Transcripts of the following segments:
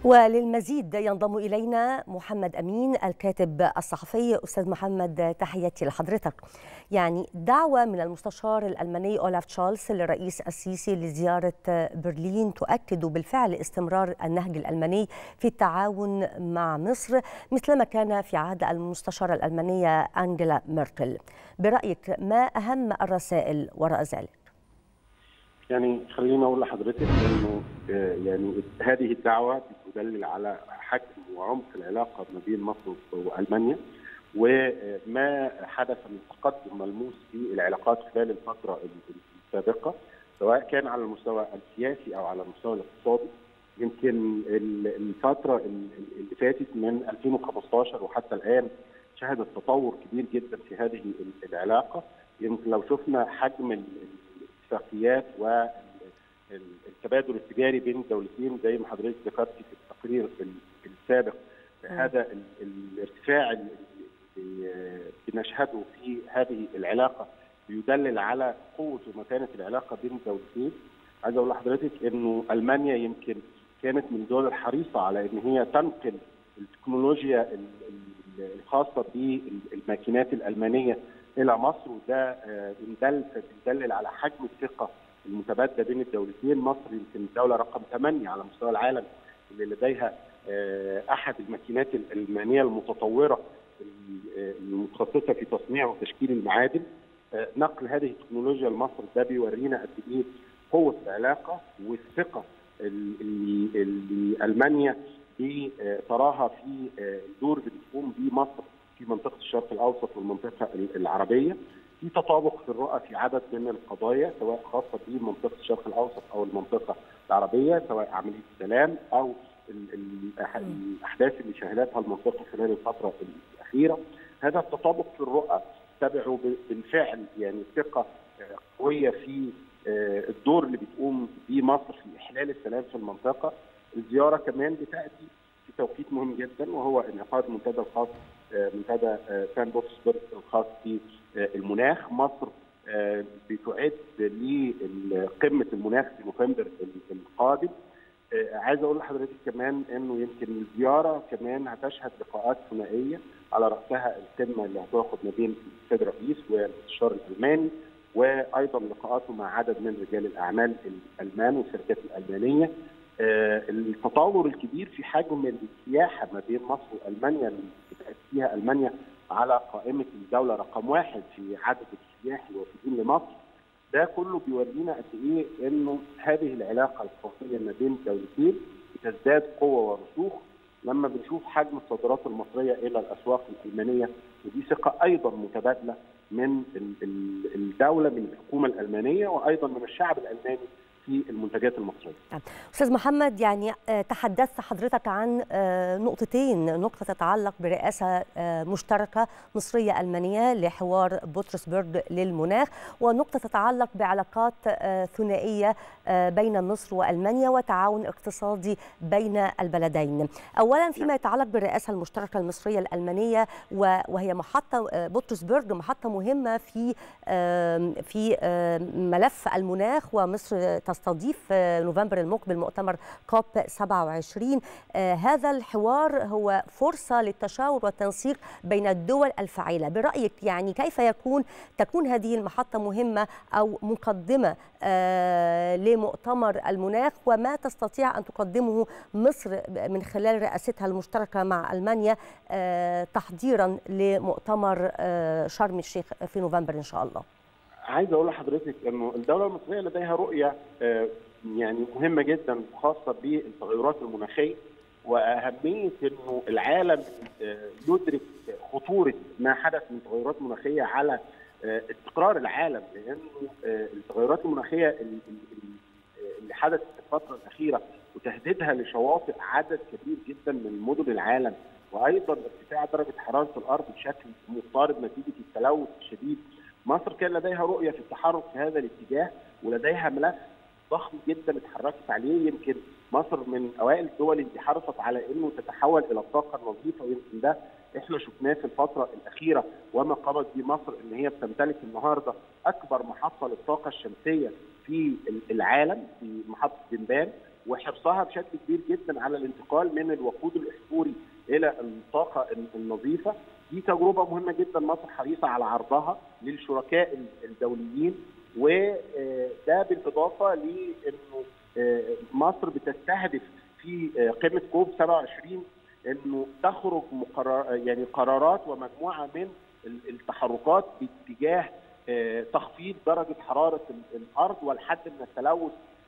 وللمزيد ينضم إلينا محمد أمين الكاتب الصحفي أستاذ محمد تحياتي لحضرتك يعني دعوة من المستشار الألماني أولاف تشارلز للرئيس السيسي لزيارة برلين تؤكد بالفعل استمرار النهج الألماني في التعاون مع مصر مثلما كان في عهد المستشارة الألمانية أنجيلا ميركل برأيك ما أهم الرسائل وراء ذلك؟ يعني خليني اقول لحضرتك انه يعني هذه الدعوه بتدلل على حجم وعمق العلاقه ما بين مصر والمانيا وما حدث من تقدم ملموس في العلاقات خلال الفتره السابقه سواء كان على المستوى السياسي او على المستوى الاقتصادي يمكن الفتره اللي فاتت من 2015 وحتى الان شهدت تطور كبير جدا في هذه العلاقه يمكن لو شفنا حجم الاتفاقيات والتبادل التجاري بين الدولتين زي ما حضرتك ذكرتي في التقرير السابق هذا الارتفاع اللي بنشهده في هذه العلاقه بيدلل على قوه ومتانه العلاقه بين الدولتين عايز اقول لحضرتك انه المانيا يمكن كانت من الدول الحريصه على ان هي تنقل التكنولوجيا الخاصه بالماكينات الالمانيه الى مصر وده بيدلل على حجم الثقه المتبادله بين الدولتين مصر يمكن الدوله رقم 8 على مستوى العالم اللي لديها احد الماكينات الالمانيه المتطوره المتخصصه في تصنيع وتشكيل المعادن نقل هذه التكنولوجيا لمصر ده بيورينا قد ايه قوه العلاقه والثقه اللي, اللي المانيا تراها في الدور اللي بتقوم به مصر في منطقه الشرق الاوسط والمنطقه العربيه في تطابق في الرؤى في عدد من القضايا سواء خاصه بمنطقه الشرق الاوسط او المنطقه العربيه سواء عمليه السلام او الاحداث اللي شهدتها المنطقه خلال الفتره الاخيره هذا التطابق في الرؤى تبعه بالفعل يعني ثقه قويه في الدور اللي بتقوم به مصر في احلال السلام في المنطقه الزياره كمان بتاتي في توقيت مهم جدا وهو انعقاد منتدى الخاص منتدى سان بوكسبرغ الخاص بالمناخ مصر بتعد لقمه المناخ في نوفمبر القادم عايز اقول لحضرتك كمان انه يمكن الزياره كمان هتشهد لقاءات ثنائيه على راسها القمه اللي هتاخد ما بين السيد الرئيس والمستشار الالماني وايضا لقاءاته مع عدد من رجال الاعمال الالمان والشركات الالمانيه التطور الكبير في حجم السياحه ما بين مصر والمانيا اللي بتأتي فيها المانيا على قائمه الدوله رقم واحد في عدد السياح الوافدين لمصر ده كله بيورينا قد ايه انه هذه العلاقه القويه ما بين الدولتين بتزداد قوه ورسوخ لما بنشوف حجم الصادرات المصريه الى الاسواق الالمانيه ودي ثقه ايضا متبادله من الدوله من الحكومه الالمانيه وايضا من الشعب الالماني في المنتجات المصريه. استاذ محمد يعني تحدثت حضرتك عن نقطتين، نقطه تتعلق برئاسه مشتركه مصريه المانيه لحوار بطرسبرغ للمناخ، ونقطه تتعلق بعلاقات ثنائيه بين مصر والمانيا وتعاون اقتصادي بين البلدين. اولا فيما يتعلق بالرئاسه المشتركه المصريه الالمانيه وهي محطه بطرسبرغ محطه مهمه في في ملف المناخ ومصر تستضيف نوفمبر المقبل مؤتمر كوب 27 آه هذا الحوار هو فرصة للتشاور والتنسيق بين الدول الفاعلة برأيك يعني كيف يكون تكون هذه المحطة مهمة أو مقدمة آه لمؤتمر المناخ وما تستطيع أن تقدمه مصر من خلال رئاستها المشتركة مع ألمانيا آه تحضيرا لمؤتمر شرم الشيخ في نوفمبر إن شاء الله عايز اقول لحضرتك انه الدوله المصريه لديها رؤيه يعني مهمه جدا خاصه بالتغيرات المناخيه واهميه انه العالم يدرك خطوره ما حدث من تغيرات مناخيه على استقرار العالم لانه التغيرات المناخيه اللي حدثت في الفتره الاخيره وتهديدها لشواطئ عدد كبير جدا من مدن العالم وايضا ارتفاع درجه حراره الارض بشكل مضطرب نتيجه التلوث الشديد مصر كان لديها رؤيه في التحرك في هذا الاتجاه ولديها ملف ضخم جدا اتحركت عليه يمكن مصر من اوائل الدول اللي حرصت على انه تتحول الى الطاقه النظيفه ويمكن ده احنا شفناه في الفتره الاخيره وما قامت به مصر ان هي بتمتلك النهارده اكبر محطه للطاقه الشمسيه في العالم في محطه دنبان وحرصها بشكل كبير جدا على الانتقال من الوقود الاحفوري الى الطاقه النظيفه دي تجربه مهمه جدا مصر حريصه على عرضها للشركاء الدوليين وده بالاضافه لانه مصر بتستهدف في قمه كوب 27 انه تخرج مقرر يعني قرارات ومجموعه من التحركات باتجاه تخفيض درجه حراره الارض والحد من التلوث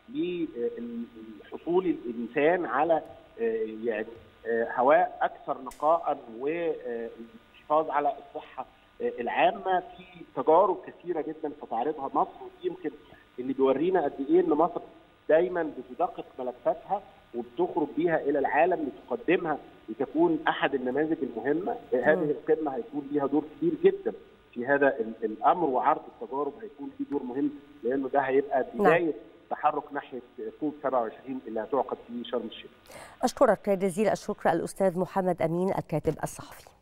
لحصول الانسان على يعني هواء اكثر نقاء والحفاظ على الصحه العامه في تجارب كثيره جدا ستعرضها مصر يمكن اللي بيورينا قد ايه ان مصر دايما بتدقق ملفاتها وبتخرج بيها الى العالم لتقدمها لتكون احد النماذج المهمه هذه القمه هيكون ليها دور كبير جدا في هذا الامر وعرض التجارب هيكون ليه دور مهم لانه ده هيبقى بدايه نعم. تحرك ناحيه كوب 27 اللي هتعقد في شرم الشيخ. اشكرك جزيل الشكر الاستاذ محمد امين الكاتب الصحفي.